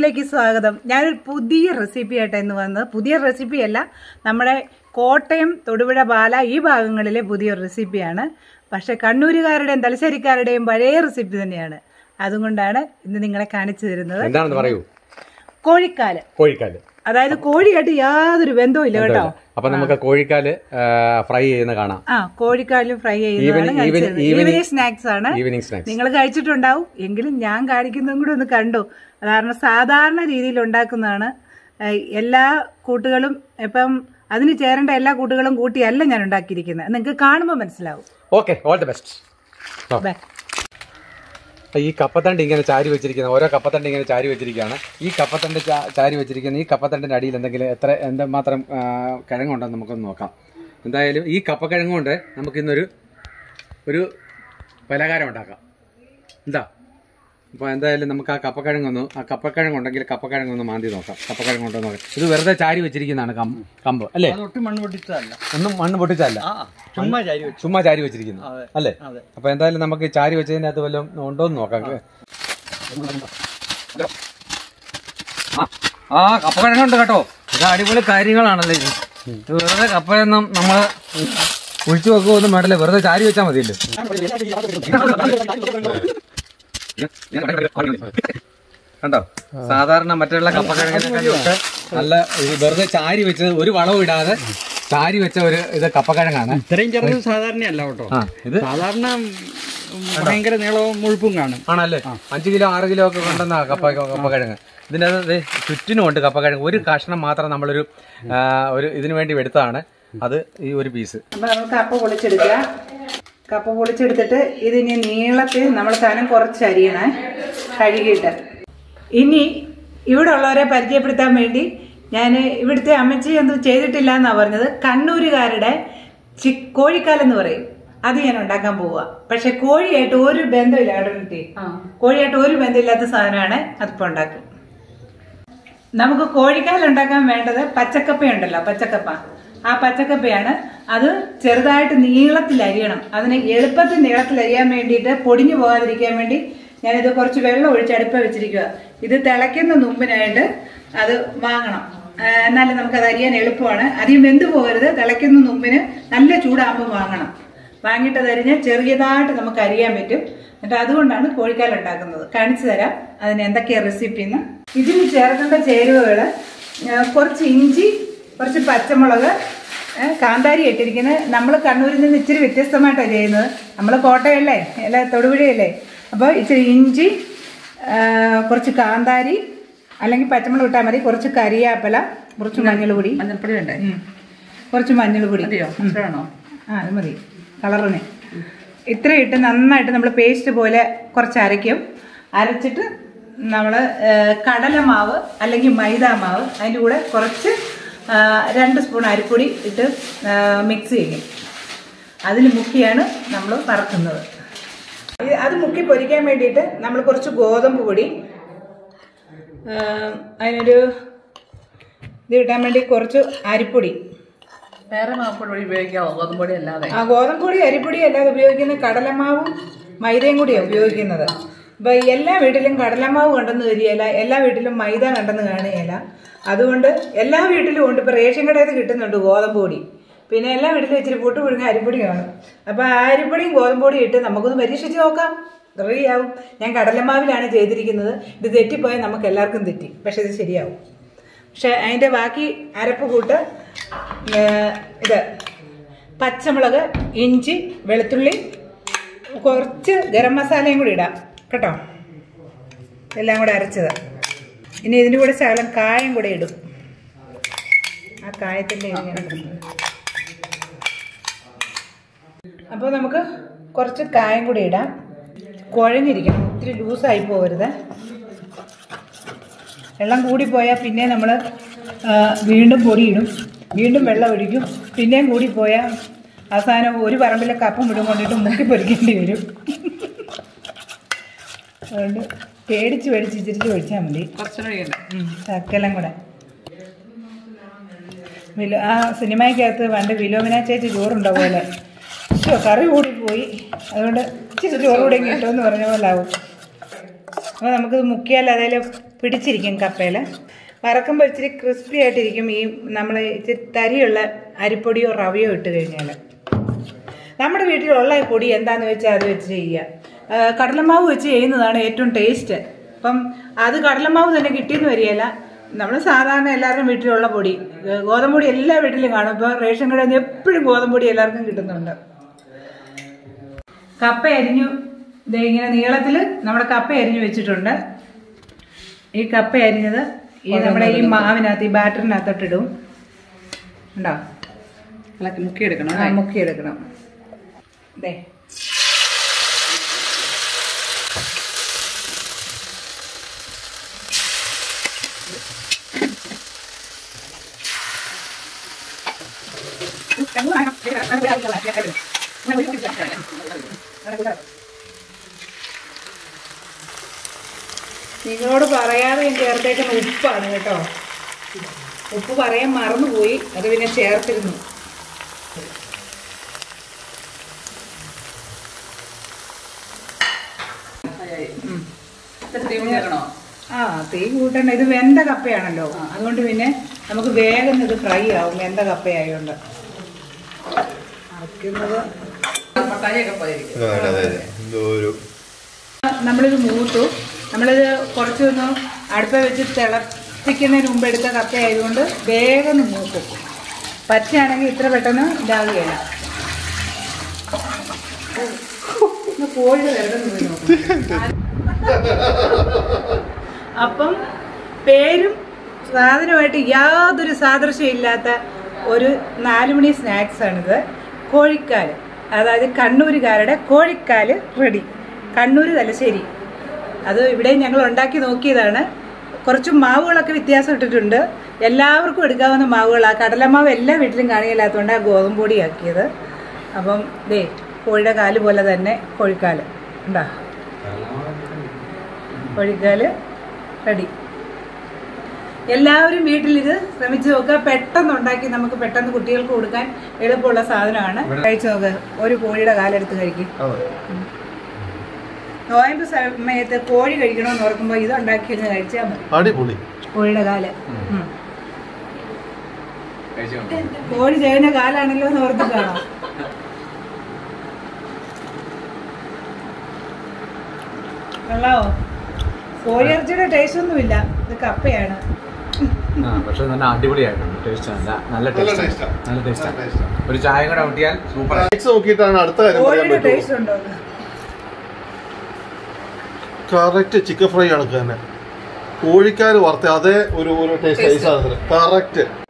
ചാനലിലേക്ക് സ്വാഗതം ഞാനൊരു പുതിയ റെസിപ്പി ആയിട്ട് ഇന്ന് വന്നത് പുതിയ റെസിപ്പി അല്ല നമ്മുടെ കോട്ടയം തൊടുപുഴ പാല ഈ ഭാഗങ്ങളിലെ പുതിയൊരു റെസിപ്പിയാണ് പക്ഷെ കണ്ണൂരുകാരുടെയും തലശ്ശേരിക്കാരുടെയും പഴയ റെസിപ്പി തന്നെയാണ് അതുകൊണ്ടാണ് ഇന്ന് നിങ്ങളെ കാണിച്ചു തരുന്നത് എന്താണെന്ന് പറയൂ കോഴിക്കാല് കോഴിക്കാല് അതായത് കോഴിയായിട്ട് യാതൊരു ബന്ധവും ഇല്ല കേട്ടോ അപ്പൊ നമുക്ക് കോഴിക്കാല് ഫ്രൈ ചെയ്യുന്ന കാണാം ആ കോഴിക്കാല് ഫ്രൈ ചെയ്യുന്നതാണ് Evening- evening- കഴിച്ചത് ഈവനിങ് സ്നാക്സ് ആണ് ഈവനിങ് സ്നാക്സ് നിങ്ങൾ കഴിച്ചിട്ടുണ്ടാവും എങ്കിലും ഞാൻ കാണിക്കുന്നതും കൂടെ ഒന്ന് കണ്ടു കാരണം സാധാരണ രീതിയിൽ ഉണ്ടാക്കുന്നതാണ് ഏഹ് എല്ലാ കൂട്ടുകളും ഇപ്പം അതിന് ചേരേണ്ട എല്ലാ കൂട്ടുകളും കൂട്ടിയല്ല ഞാൻ ഉണ്ടാക്കിയിരിക്കുന്നത് നിങ്ങൾക്ക് കാണുമ്പോൾ മനസ്സിലാവും okay all the best bye. ഈ കപ്പത്തണ്ട് ഇങ്ങനെ ചാരി വെച്ചിരിക്കുന്ന ഓരോ കപ്പത്തണ്ട് ഇങ്ങനെ ചാരി വെച്ചിരിക്കുകയാണ് ഈ കപ്പത്തണ്ട് ചാ- ചാരി വെച്ചിരിക്കുന്ന ഈ കപ്പത്തണ്ടിന്റെ അടിയിൽ എന്തെങ്കിലും എത്ര എന്തുമാത്രം ആ, കിഴങ്ങുണ്ടെന്ന് നമുക്കൊന്ന് നോക്കാം എന്തായാലും ഈ കപ്പക്കിഴങ്ങ് കൊണ്ട് നമുക്കിന്നൊരു ഒരു പലഹാരം ഉണ്ടാക്കാം എന്താ അപ്പോൾ എന്തായാലും നമുക്ക് ആ കപ്പക്കിഴങ്ങൊന്ന് ആ കപ്പക്കിഴങ്ങ് ഉണ്ടെങ്കിൽ കപ്പക്കിഴങ്ങൊന്ന് മാന്തി നോക്കാം കപ്പക്കിഴങ്ങ് ഉണ്ടോ നോക്കാം ഇത് വെറുതെ ചാരി വെച്ചിരിക്കുന്നതാണ് കം- കമ്പ് അല്ലേ അതൊട്ടും മണ്ണ് പൊട്ടിച്ചതല്ല ഒന്നും മണ്ണ് പൊട്ടിച്ചല്ല ആ ചുമ്മാ ചാരി വെച്ചു ചുമ്മാ ചാരി വെച്ചിരിക്കുന്നു അതെ. അല്ലേ അതെ. അപ്പൊ എന്തായാലും നമുക്ക് ഈ ചാരി വെച്ചതിന്റെ അകത്ത് വല്ലതും ഉണ്ടോ എന്ന് നോക്കാം ആ കപ്പക്കിഴങ്ങുണ്ട് കേട്ടോ ഇത് അടിപൊളി കാര്യങ്ങളാണല്ലോ ഇത് ഇത് വെറുതെ കപ്പയൊന്നും നമ്മൾ ഒഴിച്ചു വെക്കുമൊന്നും വേണ്ടല്ലേ വെറുതെ ചാരി വെച്ചാൽ മതിയല്ലോ കണ്ടോ സാധാരണ മറ്റുള്ള കപ്പക്കിഴങ്ങിനൊക്കെ നല്ല ഈ വെറുതെ ചാരി വെച്ചത് ഒരു വളവും ഇടാതെ ചാരി വെച്ച ഒരു ഇത് കപ്പക്കിഴങ്ങാണ് ഇത്രയും ചെറുത് സാധാരണയല്ല കേട്ടോ ആ ഇത് സാധാരണ ഉം, ഭയങ്കര നീളവും മുഴുപ്പും കാണും ആണല്ലേ അഞ്ച് കിലോ ആറ് കിലോ ഒക്കെ കൊണ്ടുവന്ന കപ്പ കപ്പക്കിഴങ്ങ് ഇതിൻ്റെ അത് ദേ ചുറ്റിനും ഉണ്ട് കപ്പക്കിഴങ്ങ് ഒരു കഷ്ണം മാത്രം നമ്മളൊരു ആ, ഒരു ഇതിനു വേണ്ടി എടുത്തതാണ് അത് ഈ ഒരു പീസ് അപ്പൊ നമുക്ക് കപ്പ പൊളിച്ചെടുക്കുക കപ്പ പൊളിച്ചെടുത്തിട്ട് ഇതിനി നീളത്തിൽ നമ്മൾ കനം കുറച്ച് അരിയണേ കഴുകിയിട്ട് ഇനി ഇവിടെ ഉള്ളവരെ പരിചയപ്പെടുത്താൻ വേണ്ടി ഞാൻ ഇവിടുത്തെ അമ്മച്ചി ഒന്നും ചെയ്തിട്ടില്ല എന്നാ പറഞ്ഞത് കണ്ണൂരുകാരുടെ ചി കോഴിക്കാലെന്ന് പറയും അത് ഞാൻ ഉണ്ടാക്കാൻ പോവുക പക്ഷെ കോഴിയായിട്ട് ഒരു ബന്ധമില്ല കേട്ടോ കോഴിയായിട്ട് ഒരു ബന്ധമില്ലാത്ത സാധനമാണ് അതിപ്പോ ഉണ്ടാക്കും നമുക്ക് കോഴിക്കാൽ ഉണ്ടാക്കാൻ വേണ്ടത് പച്ചക്കപ്പയുണ്ടല്ലോ പച്ചക്കപ്പ ആ പച്ചക്കപ്പയാണ് അത് ചെറുതായിട്ട് നീളത്തിൽ അരിയണം അതിന് എളുപ്പത്തിൽ നീളത്തിൽ അരിയാൻ വേണ്ടിയിട്ട് പൊടിഞ്ഞു പോകാതിരിക്കാൻ വേണ്ടി ഞാനിത് കുറച്ച് വെള്ളം ഒഴിച്ച് അടുപ്പ വെച്ചിരിക്കുക ഇത് തിളയ്ക്കുന്ന മുമ്പിനായിട്ട് അത് വാങ്ങണം ആ, എന്നാലും നമുക്കത് അരിയാൻ എളുപ്പമാണ് അധികം വെന്ത് പോകരുത് തിളയ്ക്കുന്ന മുമ്പിന് നല്ല ചൂടാകുമ്പോൾ വാങ്ങണം വാങ്ങിയിട്ട് അത് അരിഞ്ഞ് ചെറിയതായിട്ട് നമുക്ക് അരിയാൻ പറ്റും എന്നിട്ട് അതുകൊണ്ടാണ് കോഴിക്കാൽ ഉണ്ടാക്കുന്നത് കാണിച്ചു തരാം അതിന് എന്തൊക്കെയാ റെസിപ്പി എന്ന് ഇതിന് ചേർക്കേണ്ട ചേരുവകൾ കുറച്ച് ഇഞ്ചി കുറച്ച് പച്ചമുളക് ഏ, കാന്താരി ഇട്ടിരിക്കുന്നത് നമ്മൾ കണ്ണൂരിൽ നിന്ന് ഇച്ചിരി വ്യത്യസ്തമായിട്ടാണ് ചെയ്യുന്നത് നമ്മൾ കോട്ടയല്ലേ അല്ല തൊടുപുഴയല്ലേ അപ്പോൾ ഇച്ചിരി ഇഞ്ചി ആ, കുറച്ച് കാന്താരി അല്ലെങ്കിൽ പച്ചമുളക് ഇട്ടാൽ മതി കുറച്ച് കരിയാപ്പല കുറച്ച് മഞ്ഞൾ പൊടി മഞ്ഞൾപ്പൊടി ഉണ്ടേ ഉം. കുറച്ച് മഞ്ഞൾ പൊടി ഉം. ആണോ ആ അത് മതി കളറിന് ഇത്ര ഇട്ട് നന്നായിട്ട് നമ്മൾ പേസ്റ്റ് പോലെ കുറച്ച് അരയ്ക്കും അരച്ചിട്ട് നമ്മൾ കടലമാവ് അല്ലെങ്കിൽ മൈദാ മാവ് അതിൻ്റെ കൂടെ കുറച്ച് ആ, രണ്ട് സ്പൂൺ അരിപ്പൊടി ഇട്ട് മിക്സ് ചെയ്യും അതിൽ മുക്കിയാണ് നമ്മൾ വറക്കുന്നത് ഇത് അത് മുക്കി പൊരിക്കാൻ വേണ്ടിയിട്ട് നമ്മൾ കുറച്ച് ഗോതമ്പ് പൊടി ആ, അതിനൊരു ഇത് ഇടാൻ വേണ്ടി കുറച്ച് അരിപ്പൊടി വേറെ മാപ്പൊടി വഴി ഉപയോഗിക്കാവോ ഗോതമ്പൊടി അല്ലാതെ ആ ഗോതമ്പൊടി അരിപ്പൊടി അല്ലാതെ ഉപയോഗിക്കുന്ന കടലമാവും മൈദയും കൂടിയാണ് ഉപയോഗിക്കുന്നത് അപ്പൊ എല്ലാ വീട്ടിലും കടലമാവ് കണ്ടെന്ന് വരികയില്ല എല്ലാ വീട്ടിലും മൈദ കണ്ടെന്ന് കാണുകയില്ല അതുകൊണ്ട് എല്ലാ വീട്ടിലും ഉണ്ട് ഇപ്പൊ റേഷൻ കടയിൽ നിന്ന് കിട്ടുന്നുണ്ട് ഗോതമ്പ് പൊടി പിന്നെ എല്ലാ വീട്ടിലും ഇച്ചിരി പൊട്ട് പുഴുങ്ങ അരിപ്പൊടി കാണും അപ്പൊ ആ അരിപ്പൊടിയും ഗോതമ്പ് പൊടിയും ഇട്ട് നമുക്കൊന്ന് പരീക്ഷിച്ച് നോക്കാം റെഡിയാവും ഞാൻ കടലമാവിലാണ് ചെയ്തിരിക്കുന്നത് ഇത് തെറ്റിപ്പോയാൽ നമുക്ക് എല്ലാവർക്കും തെറ്റി പക്ഷെ ഇത് ശരിയാവും പക്ഷെ അതിൻ്റെ ബാക്കി അരപ്പ് കൂട്ട് ഏ, ഇത് പച്ചമുളക് ഇഞ്ചി വെളുത്തുള്ളി കുറച്ച് ഗരം മസാലയും കൂടി ഇടാം കേട്ടോ എല്ലാം കൂടെ അരച്ചത് ഇനി ഇതിൻ്റെ കൂടെ ശകലം കായം കൂടെ ഇടും ആ കായത്തിൻ്റെ അപ്പോൾ നമുക്ക് കുറച്ച് കായം കൂടി ഇടാം കുഴഞ്ഞിരിക്കണം ഒത്തിരി ലൂസായി പോകരുത് വെള്ളം കൂടിപ്പോയാൽ പിന്നെ നമ്മൾ വീണ്ടും പൊടിയിടും വീണ്ടും വെള്ളം ഒഴിക്കും പിന്നെയും കൂടിപ്പോയാൽ അവസാനം ഒരു പറമ്പിലെ കപ്പ മുഴുവൻ കൊണ്ടിട്ട് മുക്കി പൊരിക്കേണ്ടി വരും അതുകൊണ്ട് പേടിച്ച് പേടിച്ച് ഇച്ചിരിച്ച് ഒഴിച്ചാൽ മതി ഉം, ശകലം കൂടെ വിലോ ആ സിനിമയ്ക്കകത്ത് പണ്ട് വിലോമിന ചേച്ചി ചോറുണ്ട പോലെ ശോ, കറി കൂടിപ്പോയി അതുകൊണ്ട് ഇച്ചിരി ചോറ് കൂടെ കിട്ടുമെന്ന് പറഞ്ഞ പോലെ ആവും അപ്പോൾ നമുക്കിത് മുക്കിയാൽ അതിൽ പിടിച്ചിരിക്കും കപ്പയിൽ വറക്കുമ്പോൾ ഇച്ചിരി ക്രിസ്പി ആയിട്ടിരിക്കും ഈ നമ്മൾ ഇച്ചിരി തരിയുള്ള അരിപ്പൊടിയോ റവയോ ഇട്ട് കഴിഞ്ഞാൽ നമ്മുടെ വീട്ടിലുള്ള ഈ പൊടി എന്താന്ന് വെച്ചാൽ അത് വെച്ച് ചെയ്യുക ആ, കടലമാവ് വെച്ച് ചെയ്യുന്നതാണ് ഏറ്റവും ടേസ്റ്റ് അപ്പം അത് കടലമാവ് തന്നെ കിട്ടിയെന്ന് വരികയില്ല നമ്മൾ സാധാരണ എല്ലാവരുടെയും വീട്ടിലുള്ള പൊടി ഏ, ഗോതമ്പ് പൊടി എല്ലാ വീട്ടിലും കാണും ഇപ്പോൾ റേഷൻ കടയിൽ നിന്ന് എപ്പോഴും ഗോതമ്പ് പൊടി എല്ലാവർക്കും കിട്ടുന്നുണ്ട് കപ്പ അരിഞ്ഞു ദേ ഇങ്ങനെ നീളത്തിൽ നമ്മുടെ കപ്പ അരിഞ്ഞു വെച്ചിട്ടുണ്ട് ഈ കപ്പ അരിഞ്ഞത് ഈ നമ്മുടെ ഈ മാവിനകത്ത് ഈ ബാറ്ററിനകത്തോട്ടിടും ഉണ്ടോ ഇളക്കി മുക്കിയെടുക്കണം ആ, മുക്കിയെടുക്കണം ദേ നിങ്ങളോട് പറയാതെ ഞാൻ ചേർത്തേക്കുന്ന ഉപ്പാണ് കേട്ടോ ഉപ്പ് പറയാൻ മറന്നുപോയി അത് പിന്നെ ചേർത്തിരുന്നു ചേർക്കണോ ആ തീ കൂട്ടണ്ട ഇത് വെന്ത കപ്പയാണല്ലോ അതുകൊണ്ട് പിന്നെ നമുക്ക് വേഗം ഇത് ഫ്രൈ ആവും വെന്ത കപ്പയായതുകൊണ്ട് അരയ്ക്കുന്നത് മട്ടാരിയൊക്കെ പോയിരിക്കും അതെ അതെ അതെ എന്തോ ഒരു നമ്മളിത് മൂത്തു നമ്മളിത് കുറച്ചൊന്ന് അടുപ്പ വെച്ച് തിളപ്പിക്കുന്നതിന് മുമ്പ് എടുത്ത കപ്പ ആയതുകൊണ്ട് വേഗം ഒന്ന് മൂക്കും പച്ചയാണെങ്കിൽ ഇത്ര പെട്ടെന്ന് ഇതാകുകയില്ല ഒന്ന് കോഴി വരണമെന്ന് പോയി നോക്കണം അപ്പം പേരും സാധനമായിട്ട് യാതൊരു സാദൃശ്യം ഇല്ലാത്ത ഒരു നാലുമണി സ്നാക്സ് ആണിത് കോഴിക്കാല് അതായത് കണ്ണൂരുകാരുടെ കോഴിക്കാല് റെഡി കണ്ണൂർ തലശ്ശേരി അത് ഇവിടെ ഞങ്ങൾ ഉണ്ടാക്കി നോക്കിയതാണ് കുറച്ച് മാവുകളൊക്കെ വ്യത്യാസം ഇട്ടിട്ടുണ്ട് എല്ലാവർക്കും എടുക്കാവുന്ന മാവുകളാണ് കടലമാവ് എല്ലാ വീട്ടിലും കാണിയില്ലാത്തതുകൊണ്ടാണ് ഗോതമ്പ് പൊടി ആക്കിയത് അപ്പം ദേ കോഴിയുടെ കാല് പോലെ തന്നെ കോഴിക്കാല് ഉണ്ടാ കോഴിക്കാല് റെഡി എല്ലാവരും വീട്ടിലിത് ശ്രമിച്ചു നോക്കുക പെട്ടെന്ന് ഉണ്ടാക്കി നമുക്ക് പെട്ടെന്ന് കുട്ടികൾക്ക് കൊടുക്കാൻ എളുപ്പമുള്ള സാധനമാണ് കഴിച്ചു നോക്കുക ഒരു കോഴിയുടെ കാലെടുത്ത് കഴിക്കും നോയമ്പ് സമയത്ത് കോഴി കഴിക്കണമെന്ന് ഓർക്കുമ്പോൾ ഇത് ഉണ്ടാക്കി ഒന്ന് കഴിച്ചാൽ മതി അടിപൊളി കോഴിയുടെ കാല് ഉം. കോഴി ചെയ്യുന്ന കാലാണല്ലോ എന്ന് ഓർത്ത് കാണാം കൊള്ളാവോ കോഴിയിറച്ചിയുടെ ടേസ്റ്റ് ഒന്നുമില്ല ഇത് കപ്പയാണ് ആ പക്ഷെ നല്ല അടിപൊളിയായിട്ടുണ്ട് ടേസ്റ്റ് നല്ല നല്ല നല്ല ടേസ്റ്റ് taste ആ. നല്ല ടേസ്റ്റ് നല്ല taste ആ. ഒരു ചായ കൂടെ ഊട്ടിയാൽ സൂപ്പർ സ്നാക്സ് നോക്കിയിട്ടാണ് അടുത്ത കാര്യം പറയാൻ കോഴിയുടെ പറ്റുള്ളൂ ടേസ്റ്റ് ഉണ്ടോ എന്ന്? കറക്റ്റ് ചിക്കൻ ഫ്രൈ കണക്ക് തന്നെ കോഴിക്കാര് വറുത്ത അതേ ഒരു ഒരു ടേസ്റ്റ് സാധനത്തിന് കറക്റ്റ്